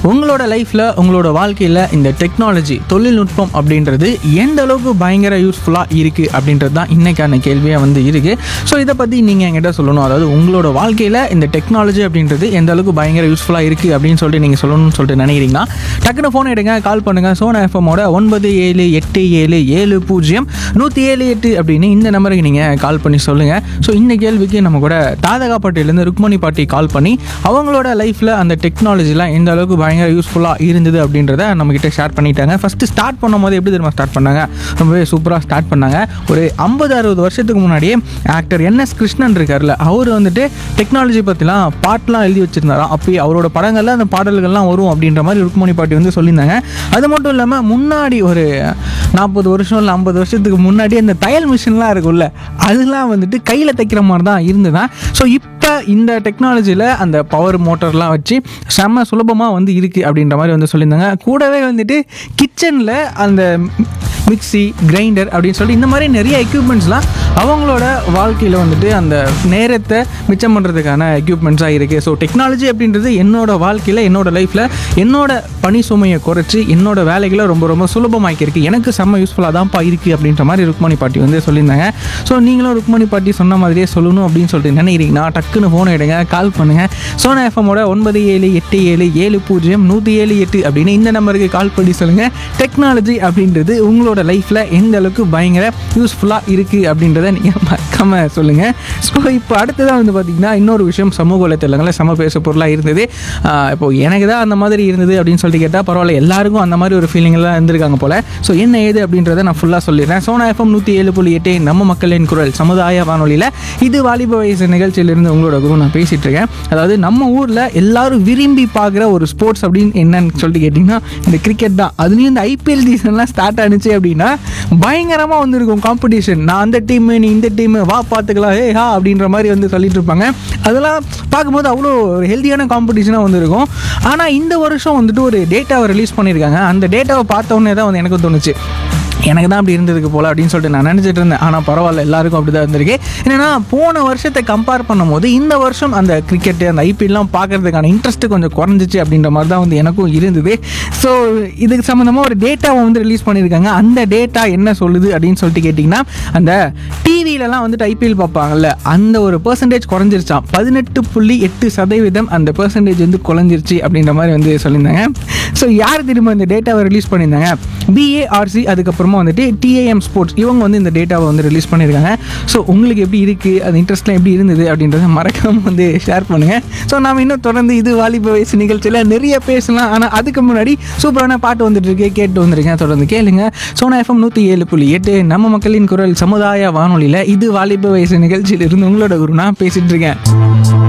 உங்களோட லைஃப்பில் உங்களோட வாழ்க்கையில் இந்த டெக்னாலஜி தொழில்நுட்பம் அப்படின்றது எந்த அளவுக்கு பயங்கர யூஸ்ஃபுல்லாக இருக்குது அப்படின்றது தான் இன்றைக்கான கேள்வியாக வந்து இருக்குது ஸோ இதை பற்றி நீங்கள் என்கிட்ட சொல்லணும் அதாவது உங்களோட வாழ்க்கையில் இந்த டெக்னாலஜி அப்படின்றது எந்த அளவுக்கு பயங்கர யூஸ்ஃபுல்லாக இருக்குது அப்படின்னு சொல்லிட்டு நீங்கள் சொல்லணும்னு சொல்லிட்டு நினைக்கிறீங்கன்னா டக்குனு ஃபோன் எடுங்க கால் பண்ணுங்கள் சோனா எஃப்எம்மோட ஒன்பது ஏழு எட்டு ஏழு ஏழு பூஜ்ஜியம் நூற்றி ஏழு எட்டு அப்படின்னு இந்த நம்பருக்கு நீங்கள் கால் பண்ணி சொல்லுங்கள் ஸோ இந்த கேள்விக்கு நம்ம கூட தாதகா பாட்டிலேருந்து ருக்மணி பாட்டி கால் பண்ணி அவங்களோட லைஃப்பில் அந்த டெக்னாலஜிலாம் எந்த அளவுக்கு பயங்கர யூஸ்ஃபுல்லாக இருந்தது அப்படின்றத நம்மக்கிட்ட ஷேர் பண்ணிட்டாங்க ஃபஸ்ட்டு ஸ்டார்ட் பண்ணும்போது எப்படி தெரியுமா ஸ்டார்ட் பண்ணாங்க ரொம்பவே சூப்பராக ஸ்டார்ட் பண்ணாங்க ஒரு ஐம்பது அறுபது வருஷத்துக்கு முன்னாடியே ஆக்டர் என்எஸ் கிருஷ்ணன் இருக்கார்ல அவர் வந்துட்டு டெக்னாலஜி பற்றிலாம் பாட்டெலாம் எழுதி வச்சிருந்தாராம் அப்போ அவரோட படங்களில் அந்த பாடல்கள்லாம் வரும் அப்படின்ற மாதிரி ருக்மணி பாட்டி வந்து சொல்லியிருந்தாங்க அது மட்டும் இல்லாமல் முன்னாடி ஒரு நாற்பது வருஷம் இல்லை ஐம்பது வருஷத்துக்கு முன்னாடி அந்த தையல் மிஷின்லாம் இருக்கும்ல அதெல்லாம் வந்துட்டு கையில் தைக்கிற மாதிரி தான் இருந்ததுதான் ஸோ இப்போ இந்த டெக்னாலஜியில் அந்த பவர் மோட்டர்லாம் வச்சு செம்ம சுலபமாக வந்து இருக்குது அப்படின்ற மாதிரி வந்து சொல்லியிருந்தாங்க கூடவே வந்துட்டு கிச்சனில் அந்த மிக்ஸி கிரைண்டர் அப்படின்னு சொல்லி இந்த மாதிரி நிறைய எக்யூப்மெண்ட்ஸ்லாம் அவங்களோட வாழ்க்கையில் வந்துட்டு அந்த நேரத்தை மிச்சம் பண்ணுறதுக்கான எக்யூப்மெண்ட்ஸாக இருக்குது ஸோ டெக்னாலஜி அப்படின்றது என்னோட வாழ்க்கையில் என்னோட லைஃப்பில் என்னோட பணி சுமையை குறைச்சி என்னோட வேலைகளை ரொம்ப ரொம்ப சுலபமாக்கியிருக்கு எனக்கு செம்ம யூஸ்ஃபுல்லாக தான்ப்பா இருக்குது அப்படின்ற மாதிரி ருக்மணி பாட்டி வந்து சொல்லியிருந்தாங்க ஸோ நீங்களும் ருக்மணி பாட்டி சொன்ன மாதிரியே சொல்லணும் அப்படின்னு சொல்லிட்டு நினைக்கிறீங்கன்னா டக்குன்னு ஃபோன் எடுங்க கால் பண்ணுங்கள் சோனா எஃப்எம்மோட ஒன்பது ஏழு எட்டு ஏழு ஏழு பூஜ்ஜியம் நூற்றி ஏழு எட்டு அப்படின்னு இந்த நம்பருக்கு கால் பண்ணி சொல்லுங்கள் டெக்னாலஜி அப்படின்றது உங்களோட லைஃப்பில் எந்த அளவுக்கு பயங்கர யூஸ்ஃபுல்லாக இருக்குது அப்படின்றத நீங்கள் மறக்காமல் சொல்லுங்கள் ஸோ இப்போ அடுத்ததாக வந்து பார்த்திங்கன்னா இன்னொரு விஷயம் சமூக வலைத்தளங்களில் சம பேச பொருளாக இருந்தது ஆஹ் இப்போ எனக்கு தான் அந்த மாதிரி இருந்தது அப்படின்னு சொல்லிட்டு கேட்டால் பரவாயில்ல எல்லாருக்கும் அந்த மாதிரி ஒரு ஃபீலிங்கெல்லாம் இருந்திருக்காங்க போல் ஸோ என்ன ஏது அப்படின்றத நான் ஃபுல்லாக சொல்லிடுறேன் சோனா எஃப்எம் நூற்றி ஏழு புள்ளி எட்டு நம்ம மக்களின் குரல் சமுதாய வானொலியில் இது வாலிப வயசு நிகழ்ச்சியிலிருந்து உங்களோட குரு நான் பேசிகிட்டு இருக்கேன் அதாவது நம்ம ஊரில் எல்லாரும் விரும்பி பார்க்குற ஒரு ஸ்போர்ட்ஸ் அப்படின்னு என்னன்னு சொல்லிட்டு கேட்டிங்கன்னா இந்த கிரிக்கெட் தான் அதுலேயும் இந்த ஐபிஎல் சீசன்லாம் ஸ்டார்ட் ஆனிச்சு அப்படின்னா பயங்கரமாக வந்திருக்கும் காம்படிஷன் நான் அந்த டீமு நீ இந்த டீமு வா பார்த்துக்கலாம் ஏ ஹா அப்படின்ற மாதிரி வந்து சொல்லிட்டு இருப்பாங்க அதெல்லாம் பார்க்கும்போது அவ்வளோ ஒரு ஹெல்த்தியான காம்படிஷனாக வந்திருக்கும் ஆனால் இந்த வருஷம் வந்துட்டு ஒரு டேட்டாவை ரிலீஸ் பண்ணியிருக்காங்க அந்த டேட்டாவை பார்த்த உடனே தான் வந்து எனக்கு தோணுச்சு எனக்கு தான் அப்படி இருந்ததுக்கு போல அப்படின்னு சொல்லிட்டு நான் நினச்சிட்டு இருந்தேன் ஆனால் பரவாயில்ல எல்லாருக்கும் அப்படி தான் இருந்திருக்கு என்னென்னா போன வருஷத்தை கம்பேர் பண்ணும்போது இந்த வருஷம் அந்த கிரிக்கெட்டு அந்த ஐபிஎல்லாம் பார்க்கறதுக்கான இன்ட்ரெஸ்ட் கொஞ்சம் குறைஞ்சிச்சு அப்படின்ற மாதிரி தான் வந்து எனக்கும் இருந்தது ஸோ இதுக்கு சம்மந்தமாக ஒரு டேட்டாவை வந்து ரிலீஸ் பண்ணியிருக்காங்க அந்த டேட்டா என்ன சொல்லுது அப்படின்னு சொல்லிட்டு கேட்டிங்கன்னா அந்த டிவிலலாம் வந்துட்டு ஐபிஎல் பார்ப்பாங்கல்ல அந்த ஒரு பர்சன்டேஜ் குறைஞ்சிருச்சான் பதினெட்டு புள்ளி எட்டு சதவீதம் அந்த பர்சன்டேஜ் வந்து குறைஞ்சிருச்சு அப்படின்ற மாதிரி வந்து சொல்லியிருந்தாங்க ஸோ யார் திரும்ப இந்த டேட்டாவை ரிலீஸ் பண்ணியிருந்தாங்க பிஏஆர்சி அதுக்கப்புறமா வந்துட்டு டிஏஎம் ஸ்போர்ட்ஸ் இவங்க வந்து இந்த டேட்டாவை வந்து ரிலீஸ் பண்ணியிருக்காங்க ஸோ உங்களுக்கு எப்படி இருக்குது அந்த இன்ட்ரெஸ்ட்லாம் எப்படி இருந்தது அப்படின்றத மறக்காமல் வந்து ஷேர் பண்ணுங்கள் ஸோ நாம் இன்னும் தொடர்ந்து இது வாலிப வயசு நிகழ்ச்சியில் நிறைய பேசலாம் ஆனால் அதுக்கு முன்னாடி சூப்பரான பாட்டு வந்துட்டு இருக்கு கேட்டு வந்துருக்கேன் தொடர்ந்து கேளுங்க சோனா எஃப்எம் நூற்றி ஏழு புள்ளி எட்டு நம்ம மக்களின் குரல் சமுதாய வானொலியில் இது வாலிப வயசு நிகழ்ச்சியிலிருந்து உங்களோட குரு நான் பேசிட்டு இருக்கேன்